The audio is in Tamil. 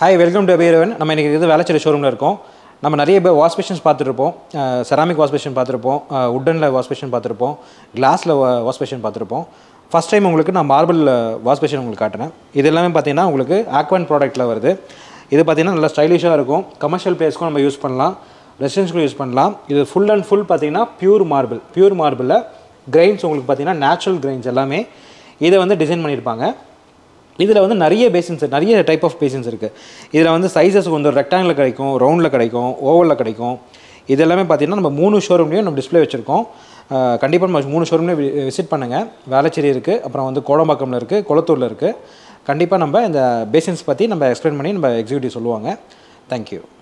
ஹாய் வெல்கம் டு அபிரவன் நம்ம இன்றைக்கி இது வேளச்சேரி ஷோரூமில் இருக்கோம் நம்ம நிறைய பேர் வாஷ் மிஷின்ஸ் பார்த்துருப்போம் செராமிக் வாஷ் மிஷின் பார்த்துருப்போம் உட்டனில் வாஷ் மிஷின் பார்த்துருப்போம் கிளாஸில் வாஷ் மிஷின் பார்த்துருப்போம் ஃபஸ்ட் டைம் உங்களுக்கு நான் மார்பிள் வாஷ் மிஷின் உங்களுக்கு காட்டுறேன் இது எல்லாமே பார்த்தீங்கன்னா உங்களுக்கு ஆக்வன் ப்ராடக்ட்டில் வருது இது பார்த்தீங்கன்னா நல்லா ஸ்டைலிஷாக இருக்கும் கமர்ஷியல் பிளேஸ்க்கும் நம்ம யூஸ் பண்ணலாம் ரெசிடென்ஸ்க்கும் யூஸ் பண்ணலாம் இது ஃபுல் அண்ட் ஃபுல் பார்த்தீங்கன்னா பியூர் மார்பிள் பியூர் மார்பிளில் கிரைன்ஸ் உங்களுக்கு பார்த்தீங்கன்னா நேச்சுரல் கிரைன்ஸ் எல்லாமே இதை வந்து டிசைன் பண்ணியிருப்பாங்க இதில் வந்து நிறைய பேசின்ஸ் நிறைய டைப் ஆஃப் பேசின்ஸ் இருக்குது இதில் வந்து சைஸஸ் வந்து ரெக்டாங்கில் கிடைக்கும் ரவுண்டில் கிடைக்கும் ஓவலில் கிடைக்கும் இது எல்லாமே பார்த்தீங்கன்னா நம்ம மூணு ஷோரூம்லேயும் நம்ம டிஸ்ப்ளே வச்சுருக்கோம் கண்டிப்பாக நம்ம மூணு ஷோரூம்லேயும் விசிட் பண்ணுங்கள் வேளச்சேரி இருக்குது அப்புறம் வந்து கோடம்பாக்கமில் இருக்குது கொளத்தூரில் இருக்குது கண்டிப்பாக நம்ம இந்த பேசின்ஸ் பற்றி நம்ம எக்ஸ்பிளைன் பண்ணி நம்ம எக்ஸிக்யூட்டிவ் சொல்லுவாங்க தேங்க்யூ